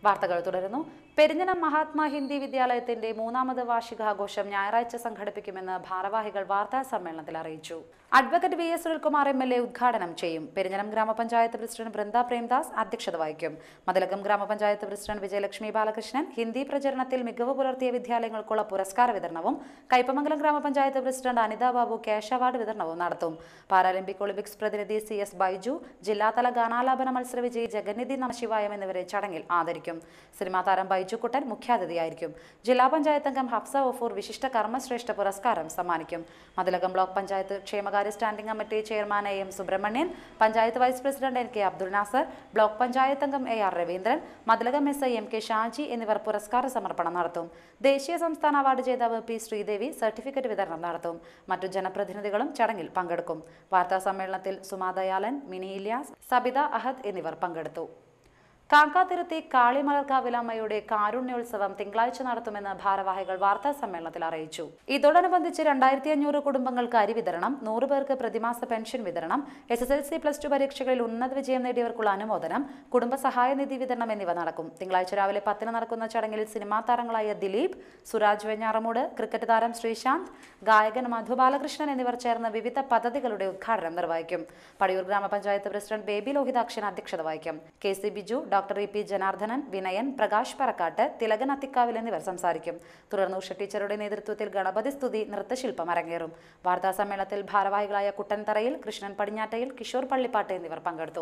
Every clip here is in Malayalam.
വാർത്തകൾ തുടരുന്നു പെരിഞ്ഞനം മഹാത്മാ ഹിന്ദി വിദ്യാലയത്തിന്റെ മൂന്നാമത് വാർഷികാഘോഷം ഞായറാഴ്ച സംഘടിപ്പിക്കുമെന്ന് ഭാരവാഹികൾ വാർത്താ സമ്മേളനത്തിൽ അറിയിച്ചു advocate V S Sunilkumar M L A ഉദ്ഘാടനം ചെയ്യും പെരിഞ്ഞനം ഗ്രാമപഞ്ചായത്ത് പ്രസിഡന്റ് ബൃന്ദ പ്രേംദാസ് അധ്യക്ഷത വഹിക്കും മതിലകം ഗ്രാമപഞ്ചായത്ത് പ്രസിഡന്റ് വിജയലക്ഷ്മി ബാലകൃഷ്ണൻ ഹിന്ദി പ്രചരണത്തിൽ മികവ് പുലർത്തിയ വിദ്യാലയങ്ങൾക്കുള്ള പുരസ്കാര വിതരണവും കൈപ്പമംഗലം ഗ്രാമപഞ്ചായത്ത് president Anitha Babu cash award വിതരണവും നടത്തും പാരാലിമ്പിക് ഒളിമ്പിക്സ് പ്രതിനിധി സി എസ് ബൈജു ജില്ലാതല ഗാനാലാപന മത്സര വിജയി ജഗന്നിധി നമശിവായം എന്നിവരെ ചടങ്ങിൽ ആദരിക്കും സിനിമാ താരം ബൈജുക്കുട്ടൻ മുഖ്യാതിഥിയായിരിക്കും ജില്ലാ പഞ്ചായത്ത് അംഗം ഹഫ്സ ഒഫൂർ വിശിഷ്ട കർമ്മശ്രേഷ്ഠ പുരസ്കാരം സമ്മാനിക്കും മതിലകം ബ്ലോക്ക് പഞ്ചായത്ത് ക്ഷേമകാര്യ standing committee chairman A M Subrahmanyan panchayat vice president N K Abdul Nasar block panchayat അംഗം A R Raveendran Mathilakam S I M K Shaji എന്നിവർ പുരസ്കാര സമർപ്പണം നടത്തും ദേശീയ സംസ്ഥാന അവാർഡ് ജേതാവ് പി ശ്രീദേവി സർട്ടിഫിക്കറ്റ് വിതരണം നടത്തും മറ്റു ജനപ്രതിനിധികളും ചടങ്ങിൽ പങ്കെടുക്കും വാർത്താ സമ്മേളനത്തിൽ സുമാ ദയാലൻ മിനി ഇല്യാസ് സബിത അഹദ് എന്നിവർ പങ്കെടുത്തു കാക്കാതിരുത്തി കാളിമലർക്കാവിലമ്മയുടെ കാരുണ്യോത്സവം തിങ്കളാഴ്ച നടത്തുമെന്ന് ഭാരവാഹികൾ വാർത്താ സമ്മേളനത്തിൽ അറിയിച്ചു ഇതോടനുബന്ധിച്ച് രണ്ടായിരത്തി അഞ്ഞൂറ് കുടുംബങ്ങൾക്ക് അരി വിതരണം നൂറ് പേർക്ക് പ്രതിമാസ പെൻഷൻ വിതരണം S S L C plus two പരീക്ഷകളിൽ ഉന്നത വിജയം നേടിയവർക്കുള്ള അനുമോദനം കുടുംബ സഹായ നിധി വിതരണം എന്നിവ നടക്കും തിങ്കളാഴ്ച രാവിലെ പത്തിന് നടക്കുന്ന ചടങ്ങിൽ സിനിമാ താരങ്ങളായ ദിലീപ് സുരാജ് വെഞ്ഞാറമൂട് ക്രിക്കറ്റ് താരം ശ്രീശാന്ത് ഗായകൻ മധു ബാലകൃഷ്ണൻ എന്നിവർ ചേർന്ന് വിവിധ പദ്ധതികളുടെ ഉദ്ഘാടനം നിർവഹിക്കും പടിയൂർ ഗ്രാമപഞ്ചായത്ത് പ്രസിഡന്റ് ബേബി ലോഹിതാക്ഷൻ അധ്യക്ഷത വഹിക്കും K C Biju doctor E P Janardhanan Vinayan Prakash Parakkattu Thilakan Athikkavil എന്നിവർ സംസാരിക്കും തുടർന്ന് ഉഷ ടീച്ചറുടെ നേതൃത്വത്തിൽ ഗണപതി സ്തുതി നൃത്തശില്പം അരങ്ങേറും വാർത്താ സമ്മേളനത്തിൽ ഭാരവാഹികളായ കുട്ടൻതറയിൽ കൃഷ്ണൻ പടിഞ്ഞാട്ടയിൽ കിഷോർ പള്ളിപ്പാട്ട് എന്നിവർ പങ്കെടുത്തു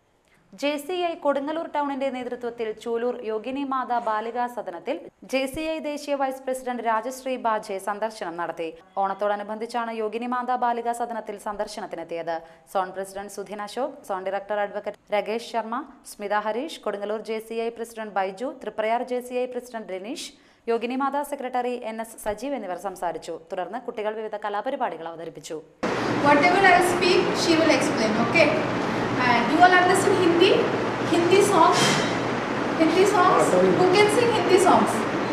ജെ സി ഐ കൊടുങ്ങല്ലൂർ ടൗണിന്റെ നേതൃത്വത്തിൽ ചൂലൂർ യോഗിനി മാതാ ബാലികാ സദനത്തിൽ ജെ സി ഐ ദേശീയ വൈസ് പ്രസിഡന്റ് രാജശ്രീ ബാജെ സന്ദർശനം നടത്തി ഓണത്തോടനുബന്ധിച്ചാണ് യോഗിനി മാതാ ബാലികാ സദനത്തിൽ സന്ദർശനത്തിനെത്തിയത് zone president Sudhin Ashok zone director advocate Rakesh Sharma Smitha Harish Kodungallur J C I president Baiju Triprayar J C I president Ranish Yogini Matha secretary N S Sajeev എന്നിവർ സംസാരിച്ചു തുടർന്ന് കുട്ടികൾ വിവിധ കലാപരിപാടികൾ അവതരിപ്പിച്ചു Whatever I speak, she will explain, okay? And you all understand Hindi? Hindi songs? Hindi songs? Who can sing Hindi songs?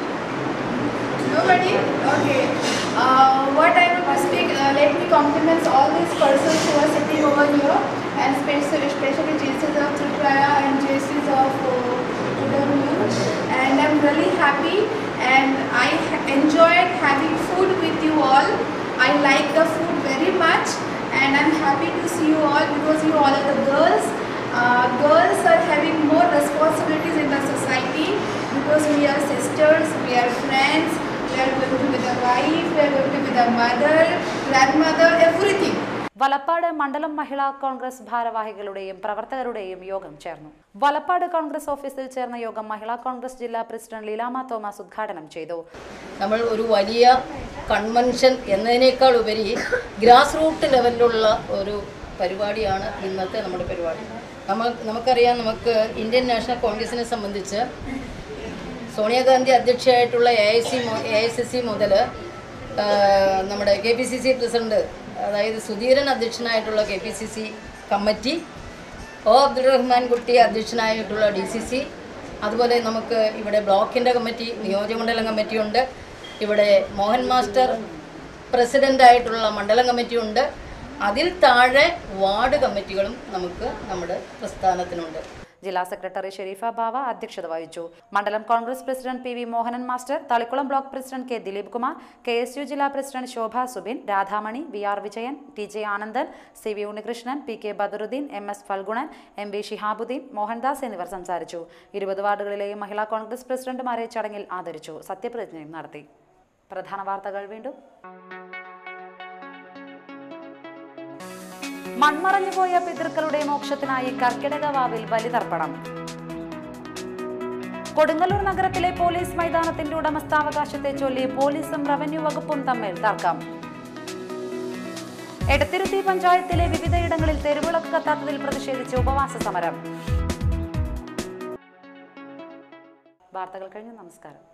Nobody? Okay. Uh, what I will speak, uh, let me compliment all these persons who are sitting over here and especially, especially JCs of Tripura and JCs of uh, UW. And I'm really happy and I ha- enjoyed having food with you all. I like the food very much and I'm happy to see you all because you all are the girls. Uh, girls are having more responsibilities in the society because we are sisters, we are friends, we are going to be the wife, we are going to be the mother, grandmother, everything. Valappad മണ്ഡലം മഹിളാ കോൺഗ്രസ് ഭാരവാഹികളുടെയും പ്രവർത്തകരുടെയും യോഗം ചേർന്നു വലപ്പാട് കോൺഗ്രസ് ഓഫീസിൽ ചേർന്ന യോഗം മഹിളാ കോൺഗ്രസ് ജില്ലാ പ്രസിഡന്റ് ലീലാമ തോമസ് ഉദ്ഘാടനം ചെയ്തു നമ്മൾ ഒരു വലിയ കൺവെൻഷൻ എന്നതിനേക്കാൾ ഉപരി ഗ്രാസ് റൂട്ട് ലെവലിലുള്ള ഒരു പരിപാടിയാണ് ഇന്നത്തെ നമ്മുടെ പരിപാടി നമ്മൾ നമുക്കറിയാം നമുക്ക് ഇന്ത്യൻ നാഷണൽ കോൺഗ്രസിനെ സംബന്ധിച്ച് സോണിയാഗാന്ധി അധ്യക്ഷയായിട്ടുള്ള A I C A I C C മുതൽ നമ്മുടെ K P C C president അതായത് സുധീരൻ അധ്യക്ഷനായിട്ടുള്ള K P C C committee O Abdul Rahman Kutty അധ്യക്ഷനായിട്ടുള്ള ഡി സി സി അതുപോലെ നമുക്ക് ഇവിടെ ബ്ലോക്കിൻ്റെ കമ്മിറ്റി നിയോജകമണ്ഡലം കമ്മിറ്റിയുണ്ട് ഇവിടെ മോഹൻ മാസ്റ്റർ പ്രസിഡൻ്റായിട്ടുള്ള മണ്ഡലം കമ്മിറ്റിയുണ്ട് അതിൽ താഴെ വാർഡ് കമ്മിറ്റികളും നമുക്ക് നമ്മുടെ പ്രസ്ഥാനത്തിനുണ്ട് ജില്ലാ സെക്രട്ടറി ഷെരീഫ ബാവ അധ്യക്ഷത വഹിച്ചു മണ്ഡലം Congress president P V Mohanan master Thalikulam block president K Dileep Kumar K S U ജില്ലാ president Shobha Subin Radhamani V R Vijayan T J Anandan C V Unnikrishnan P K Badaruddin M S Phalgunan M V Shihabuddin Mohandas എന്നിവർ സംസാരിച്ചു ഇരുപത് വാർഡുകളിലെയും മഹിളാ കോൺഗ്രസ് പ്രസിഡന്റുമാരെ ചടങ്ങിൽ ആദരിച്ചു സത്യപ്രതിജ്ഞയും നടത്തി പ്രധാന വാർത്തകൾ വീണ്ടും മൺമറഞ്ഞുപോയ പിതൃക്കളുടെ മോക്ഷത്തിനായി കർക്കിടക വാവിൽ ബലിതർപ്പണം കൊടുങ്ങല്ലൂർ നഗരത്തിലെ പോലീസ് മൈതാനത്തിന്റെ ഉടമസ്ഥാവകാശത്തെ ചൊല്ലി പോലീസും റവന്യൂ വകുപ്പും തമ്മിൽ തർക്കം എടത്തിരുത്തി പഞ്ചായത്തിലെ വിവിധയിടങ്ങളിൽ തെരുവിളക്ക് കത്താത്തതിൽ പ്രതിഷേധിച്ച് ഉപവാസ സമരം വാർത്തകൾ കഴിഞ്ഞു നമസ്കാരം